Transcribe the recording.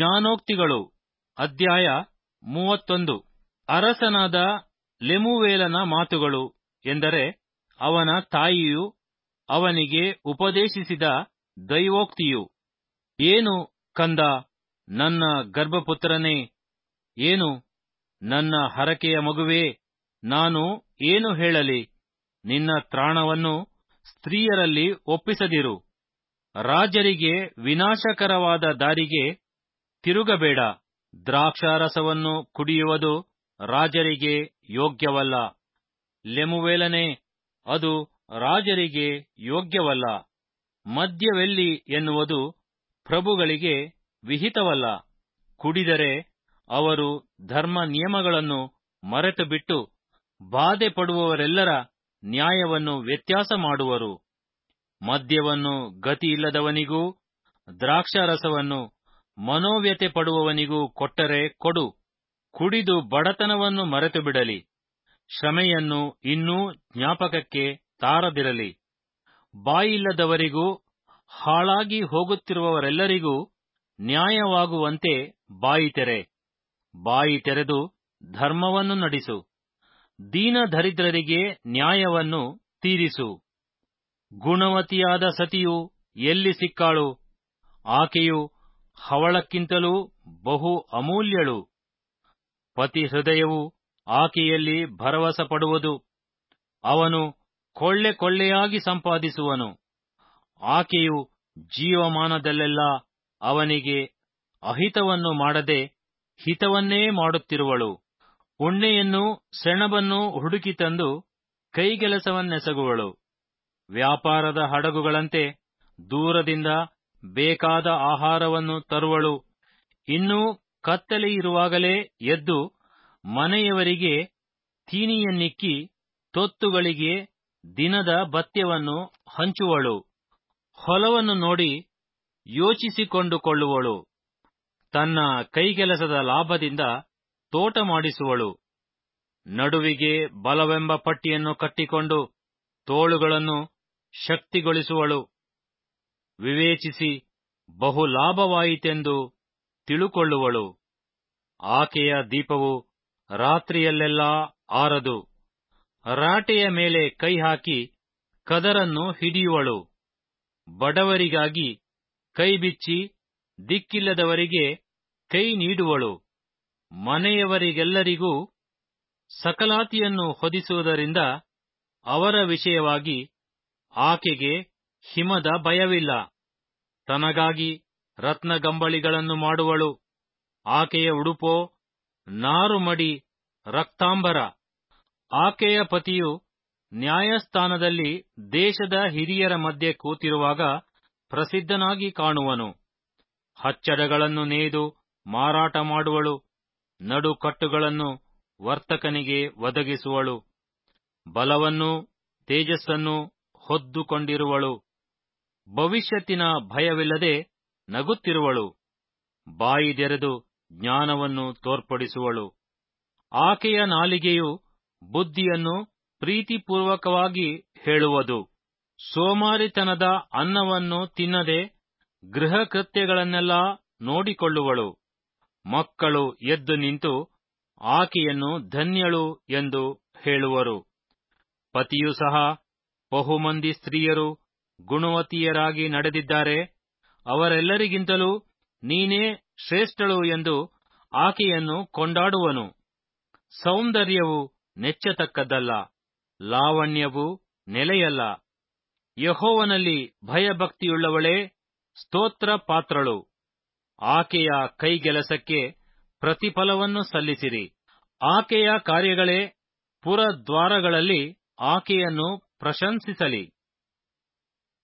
ಜ್ಞಾನೋಕ್ತಿಗಳು ಅಧ್ಯಾಯ ಮೂವತ್ತೊಂದು ಅರಸನಾದ ಲೆಮುವೇಲನ ಮಾತುಗಳು ಎಂದರೆ ಅವನ ತಾಯಿಯು ಅವನಿಗೆ ಉಪದೇಶಿಸಿದ ದೈವೋಕ್ತಿಯು ಏನು ಕಂದ ನನ್ನ ಗರ್ಭಪುತ್ರನೇ ಏನು ನನ್ನ ಹರಕೆಯ ಮಗುವೇ ನಾನು ಏನು ಹೇಳಲಿ ನಿನ್ನ ತ್ರಾಣವನ್ನು ಸ್ತ್ರೀಯರಲ್ಲಿ ಒಪ್ಪಿಸದಿರು ರಾಜರಿಗೆ ವಿನಾಶಕರವಾದ ದಾರಿಗೆ ತಿರುಗಬೇಡ ದ್ರಾಕ್ಷಾರಸವನ್ನು ಕುಡಿಯುವುದು ರಾಜರಿಗೆ ಯೋಗ್ಯವಲ್ಲ ಲೆಮುವೇಲನೆ ಅದು ರಾಜರಿಗೆ ಯೋಗ್ಯವಲ್ಲ ಮದ್ಯವೆಲ್ಲಿ ಎನ್ನುವುದು ಪ್ರಭುಗಳಿಗೆ ವಿಹಿತವಲ್ಲ ಕುಡಿದರೆ ಅವರು ಧರ್ಮ ನಿಯಮಗಳನ್ನು ಮರೆತು ಬಿಟ್ಟು ಬಾಧೆ ಪಡುವವರೆಲ್ಲರ ನ್ಯಾಯವನ್ನು ವ್ಯತ್ಯಾಸ ಮಾಡುವರು ಮದ್ಯವನ್ನು ಗತಿಯಿಲ್ಲದವನಿಗೂ ದ್ರಾಕ್ಷಾರಸವನ್ನು ಮನೋವ್ಯತೆ ಪಡುವವನಿಗೂ ಕೊಟ್ಟರೆ ಕೊಡು ಕುಡಿದು ಬಡತನವನ್ನು ಮರೆತು ಬಿಡಲಿ ಶ್ರಮೆಯನ್ನು ಇನ್ನೂ ಜ್ಞಾಪಕಕ್ಕೆ ತಾರದಿರಲಿ ಬಾಯಿಲ್ಲದವರಿಗೂ ಹಾಳಾಗಿ ಹೋಗುತ್ತಿರುವವರೆಲ್ಲರಿಗೂ ನ್ಯಾಯವಾಗುವಂತೆ ಬಾಯಿ ತೆರೆ ಬಾಯಿ ತೆರೆದು ಧರ್ಮವನ್ನು ನಡೆಸು ದೀನ ದರಿದ್ರರಿಗೆ ನ್ಯಾಯವನ್ನು ತೀರಿಸು ಗುಣವತಿಯಾದ ಸತಿಯು ಎಲ್ಲಿ ಸಿಕ್ಕಾಳು ಆಕೆಯು ಹವಳಕ್ಕಿಂತಲೂ ಬಹು ಅಮೂಲ್ಯಳು ಪತಿ ಹೃದಯವು ಆಕೆಯಲ್ಲಿ ಭರವಸ ಪಡುವುದು ಅವನು ಕೊಳ್ಳೆ ಕೊಳ್ಳೆಯಾಗಿ ಸಂಪಾದಿಸುವನು ಆಕೆಯು ಜೀವಮಾನದಲ್ಲೆಲ್ಲ ಅವನಿಗೆ ಅಹಿತವನ್ನು ಮಾಡದೆ ಹಿತವನ್ನೇ ಮಾಡುತ್ತಿರುವಳು ಉಣ್ಣೆಯನ್ನು ಸೆಣಬನ್ನು ಹುಡುಕಿ ತಂದು ಕೈಗೆಲಸವನ್ನೆಸಗುವಳು ವ್ಯಾಪಾರದ ಹಡಗುಗಳಂತೆ ದೂರದಿಂದ ಬೇಕಾದ ಆಹಾರವನ್ನು ತರುವಳು ಇನ್ನೂ ಕತ್ತಲೆಯಿರುವಾಗಲೇ ಎದ್ದು ಮನೆಯವರಿಗೆ ತೀನಿಯನ್ನಿಕ್ಕಿ ತೊತ್ತುಗಳಿಗೆ ದಿನದ ಭತ್ಯವನ್ನು ಹಂಚುವಳು ಹೊಲವನ್ನು ನೋಡಿ ಯೋಚಿಸಿಕೊಂಡುಕೊಳ್ಳುವಳು ತನ್ನ ಕೈಗೆಲಸದ ಲಾಭದಿಂದ ತೋಟ ಮಾಡಿಸುವಳು ನಡುವಿಗೆ ಬಲವೆಂಬ ಪಟ್ಟಿಯನ್ನು ಕಟ್ಟಿಕೊಂಡು ತೋಳುಗಳನ್ನು ಶಕ್ತಿಗೊಳಿಸುವಳು ವಿವೇಚಿಸಿ ಬಹು ಲಾಭವಾಯಿತೆಂದು ತಿಳುಕೊಳ್ಳುವಳು ಆಕೆಯ ದೀಪವು ರಾತ್ರಿಯಲ್ಲೆಲ್ಲ ಆರದು ರಾಟೆಯ ಮೇಲೆ ಕೈ ಹಾಕಿ ಕದರನ್ನು ಹಿಡಿಯುವಳು ಬಡವರಿಗಾಗಿ ಕೈಬಿಚ್ಚಿ ದಿಕ್ಕಿಲ್ಲದವರಿಗೆ ಕೈ ನೀಡುವಳು ಮನೆಯವರಿಗೆಲ್ಲರಿಗೂ ಸಕಲಾತಿಯನ್ನು ಹೊದಿಸುವುದರಿಂದ ಅವರ ವಿಷಯವಾಗಿ ಆಕೆಗೆ ಹಿಮದ ಭಯವಿಲ್ಲ ತನಗಾಗಿ ರತ್ನಗಂಬಳಿಗಳನ್ನು ಮಾಡುವಳು ಆಕೆಯ ಉಡುಪೋ ನಾರುಮಡಿ ರಕ್ತಾಂಬರ ಆಕೆಯ ಪತಿಯು ನ್ಯಾಯಸ್ಥಾನದಲ್ಲಿ ದೇಶದ ಹಿರಿಯರ ಮಧ್ಯೆ ಕೂತಿರುವಾಗ ಪ್ರಸಿದ್ಧನಾಗಿ ಕಾಣುವನು ಹಚ್ಚಡಗಳನ್ನು ನೇಯ್ದು ಮಾರಾಟ ಮಾಡುವಳು ನಡುಕಟ್ಟುಗಳನ್ನು ವರ್ತಕನಿಗೆ ಒದಗಿಸುವಳು ಬಲವನ್ನೂ ತೇಜಸ್ಸನ್ನೂ ಹೊದ್ದುಕೊಂಡಿರುವಳು ಭವಿಷ್ಯತ್ತಿನ ಭಯವಿಲ್ಲದೆ ನಗುತ್ತಿರುವಳು ಬಾಯಿದೆರೆದು ಜ್ಞಾನವನ್ನು ತೋರ್ಪಡಿಸುವಳು ಆಕೆಯ ನಾಲಿಗೆಯು ಬುದ್ಧಿಯನ್ನು ಪ್ರೀತಿಪೂರ್ವಕವಾಗಿ ಹೇಳುವುದು ಸೋಮಾರಿತನದ ಅನ್ನವನ್ನು ತಿನ್ನದೆ ಗೃಹ ಕೃತ್ಯಗಳನ್ನೆಲ್ಲ ನೋಡಿಕೊಳ್ಳುವಳು ಮಕ್ಕಳು ಎದ್ದು ನಿಂತು ಆಕೆಯನ್ನು ಧನ್ಯಳು ಎಂದು ಹೇಳುವರು ಪತಿಯು ಸಹ ಬಹುಮಂದಿ ಸ್ತ್ರೀಯರು ಗುಣವತಿಯರಾಗಿ ನಡೆದಿದ್ದಾರೆ ಅವರೆಲ್ಲರಿಗಿಂತಲೂ ನೀನೇ ಶ್ರೇಷ್ಠಳು ಎಂದು ಆಕೆಯನ್ನು ಕೊಂಡಾಡುವನು ಸೌಂದರ್ಯವು ನೆಚ್ಚತಕ್ಕದ್ದಲ್ಲ ಲಾವಣ್ಯವು ನೆಲೆಯಲ್ಲ ಯಹೋವನಲ್ಲಿ ಭಯಭಕ್ತಿಯುಳ್ಳವಳೇ ಸ್ತೋತ್ರ ಪಾತ್ರಳು ಆಕೆಯ ಕೈಗೆಲಸಕ್ಕೆ ಪ್ರತಿಫಲವನ್ನು ಸಲ್ಲಿಸಿರಿ ಆಕೆಯ ಕಾರ್ಯಗಳೇ ಪುರದ್ವಾರಗಳಲ್ಲಿ ಆಕೆಯನ್ನು ಪ್ರಶಂಸಿಸಲಿ